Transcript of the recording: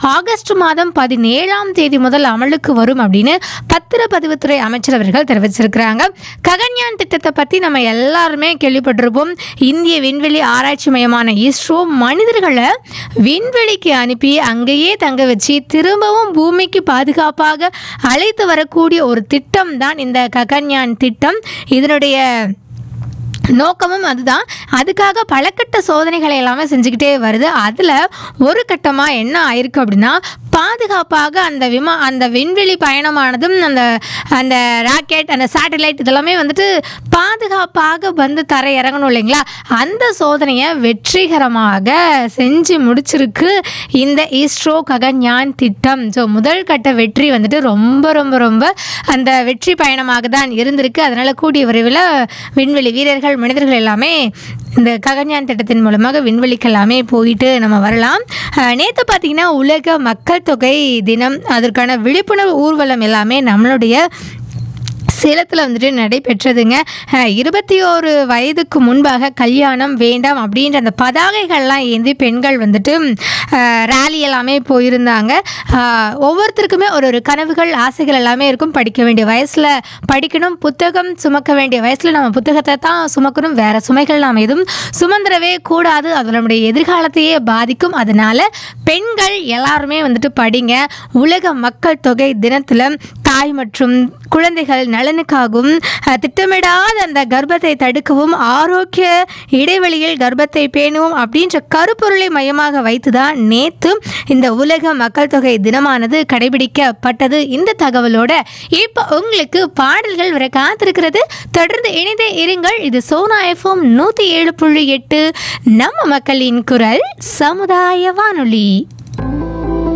August மாதம் பதினேழாம் தேதி முதல் அமலுக்கு வரும் அப்படின்னு பத்திரப்பதிவுத்துறை அமைச்சர் அவர்கள் தெரிவிச்சிருக்கிறாங்க ககன்யான் திட்டத்தை பற்றி நம்ம எல்லாருமே கேள்விப்பட்டிருப்போம் இந்திய விண்வெளி ஆராய்ச்சி மையமான இஸ்ரோ மனிதர்களை விண்வெளிக்கு அனுப்பி அங்கேயே தங்க வச்சு திரும்பவும் பூமிக்கு பாதுகாப்பாக அழைத்து வரக்கூடிய ஒரு திட்டம் தான் இந்த ககன்யான் திட்டம் இதனுடைய நோக்கமும் அதுதான் அதுக்காக பலகட்ட சோதனைகளை எல்லாமே செஞ்சுக்கிட்டே வருது அதில் ஒரு கட்டமாக என்ன ஆயிருக்கு அப்படின்னா பாதுகாப்பாக அந்த விமா அந்த விண்வெளி பயணமானதும் அந்த அந்த ராக்கெட் அந்த சேட்டலைட் இதெல்லாமே வந்துட்டு பாதுகாப்பாக வந்து தர இறங்கணும் இல்லைங்களா அந்த சோதனையை வெற்றிகரமாக செஞ்சு முடிச்சிருக்கு இந்த இஸ்ரோ ககன்யான் திட்டம் ஸோ முதல் கட்ட வெற்றி வந்துட்டு ரொம்ப ரொம்ப ரொம்ப அந்த வெற்றி பயணமாக தான் இருந்திருக்கு அதனால் கூடிய விரைவில் விண்வெளி வீரர்கள் மனிதர்கள் எல்லாமே இந்த ககன்யான் திட்டத்தின் மூலமாக விண்வெளிக்கு எல்லாமே போயிட்டு நம்ம வரலாம் நேற்று பார்த்தீங்கன்னா உலக மக்கள் தொகை தினம் அதற்கான விழிப்புணர்வு ஊர்வலம் எல்லாமே நம்மளுடைய சேலத்தில் வந்துட்டு நடைபெற்றதுங்க அஹ், இருபத்தி ஓரு வயதுக்கு முன்பாக கல்யாணம் வேண்டாம் அப்படின்ற அந்த பதாகைகள்லாம் ஏந்தி பெண்கள் வந்துட்டு அஹ், ரேலி எல்லாமே போயிருந்தாங்க அஹ், ஒவ்வொருத்தருக்குமே ஒரு ஒரு கனவுகள் ஆசைகள் எல்லாமே இருக்கும் படிக்க வேண்டிய வயசில் படிக்கணும் புத்தகம் சுமக்க வேண்டிய வயசில் நம்ம புத்தகத்தை தான் சுமக்கணும் வேற சுமைகள் நாம் எதுவும் சுமந்துடவே கூடாது அது நம்முடைய எதிர்காலத்தையே பாதிக்கும் அதனால பெண்கள் எல்லாருமே வந்துட்டு படிங்க உலக மக்கள் தொகை தினத்தில் தாய் மற்றும் குழந்தைகள் நலனுக்காகவும் அஹ், திட்டமிடாத அந்த கர்ப்பத்தை தடுக்கவும் ஆரோக்கிய இடைவெளியில் கர்ப்பத்தை பேணுவோம் அப்படின்ற கருப்பொருளை மையமாக வைத்து தான் நேற்று இந்த உலக மக்கள் தொகை தினமானது கடைபிடிக்கப்பட்டது இந்த தகவலோட இப்போ உங்களுக்கு பாடல்கள் வர காத்திருக்கிறது தொடர்ந்து இணைந்தே இருங்கள் இது சோனா எஃப்எம் நூற்றி ஏழு புள்ளி எட்டு நம்ம மக்களின் குரல் சமுதாய வானொலி